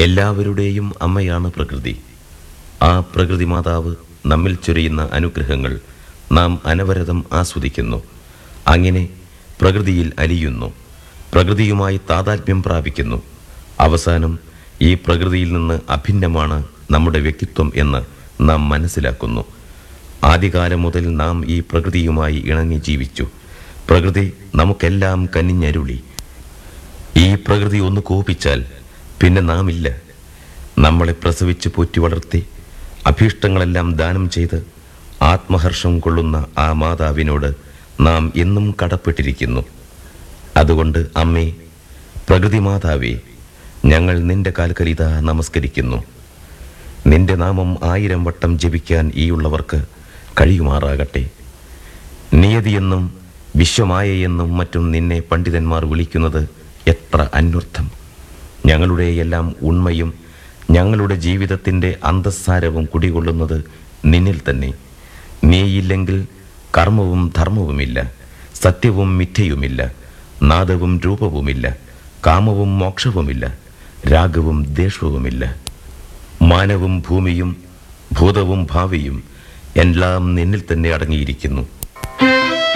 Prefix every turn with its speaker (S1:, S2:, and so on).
S1: എല്ലാവരുടെയും അമ്മയാണ് പ്രകൃതി ആ പ്രകൃതി മാതാവ് നമ്മിൽ ചൊരിയുന്ന അനുഗ്രഹങ്ങൾ നാം അനവരതം ആസ്വദിക്കുന്നു അങ്ങനെ പ്രകൃതിയിൽ അലിയുന്നു പ്രകൃതിയുമായി താതാത്മ്യം പ്രാപിക്കുന്നു അവസാനം ഈ പ്രകൃതിയിൽ നിന്ന് അഭിന്നമാണ് നമ്മുടെ വ്യക്തിത്വം എന്ന് നാം മനസ്സിലാക്കുന്നു ആദ്യകാലം മുതൽ നാം ഈ പ്രകൃതിയുമായി ഇണങ്ങി ജീവിച്ചു പ്രകൃതി നമുക്കെല്ലാം കനിഞ്ഞരുളി ഈ പ്രകൃതി ഒന്ന് കോപിച്ചാൽ പിന്നെ നാം ഇല്ല നമ്മളെ പ്രസവിച്ച് പോറ്റി വളർത്തി അഭീഷ്ടങ്ങളെല്ലാം ദാനം ചെയ്ത് ആത്മഹർഷം കൊള്ളുന്ന ആ മാതാവിനോട് നാം എന്നും കടപ്പെട്ടിരിക്കുന്നു അതുകൊണ്ട് അമ്മേ പ്രകൃതി മാതാവേ ഞങ്ങൾ നിന്റെ കാൽക്കലിത നമസ്കരിക്കുന്നു നിന്റെ നാമം ആയിരം വട്ടം ജപിക്കാൻ ഈയുള്ളവർക്ക് കഴിയുമാറാകട്ടെ നിയതിയെന്നും വിശ്വമായയെന്നും മറ്റും നിന്നെ പണ്ഡിതന്മാർ വിളിക്കുന്നത് എത്ര അന്വർത്ഥം ഞങ്ങളുടെ എല്ലാം ഉണ്മയും ഞങ്ങളുടെ ജീവിതത്തിൻ്റെ അന്തസ്സാരവും കുടികൊള്ളുന്നത് നിന്നിൽ തന്നെ നീയില്ലെങ്കിൽ കർമ്മവും ധർമ്മവുമില്ല സത്യവും മിഥ്യയുമില്ല നാദവും രൂപവുമില്ല കാമവും മോക്ഷവുമില്ല രാഗവും ദേഷവുമില്ല മാനവും ഭൂമിയും ഭൂതവും ഭാവിയും എല്ലാം നിന്നിൽ തന്നെ അടങ്ങിയിരിക്കുന്നു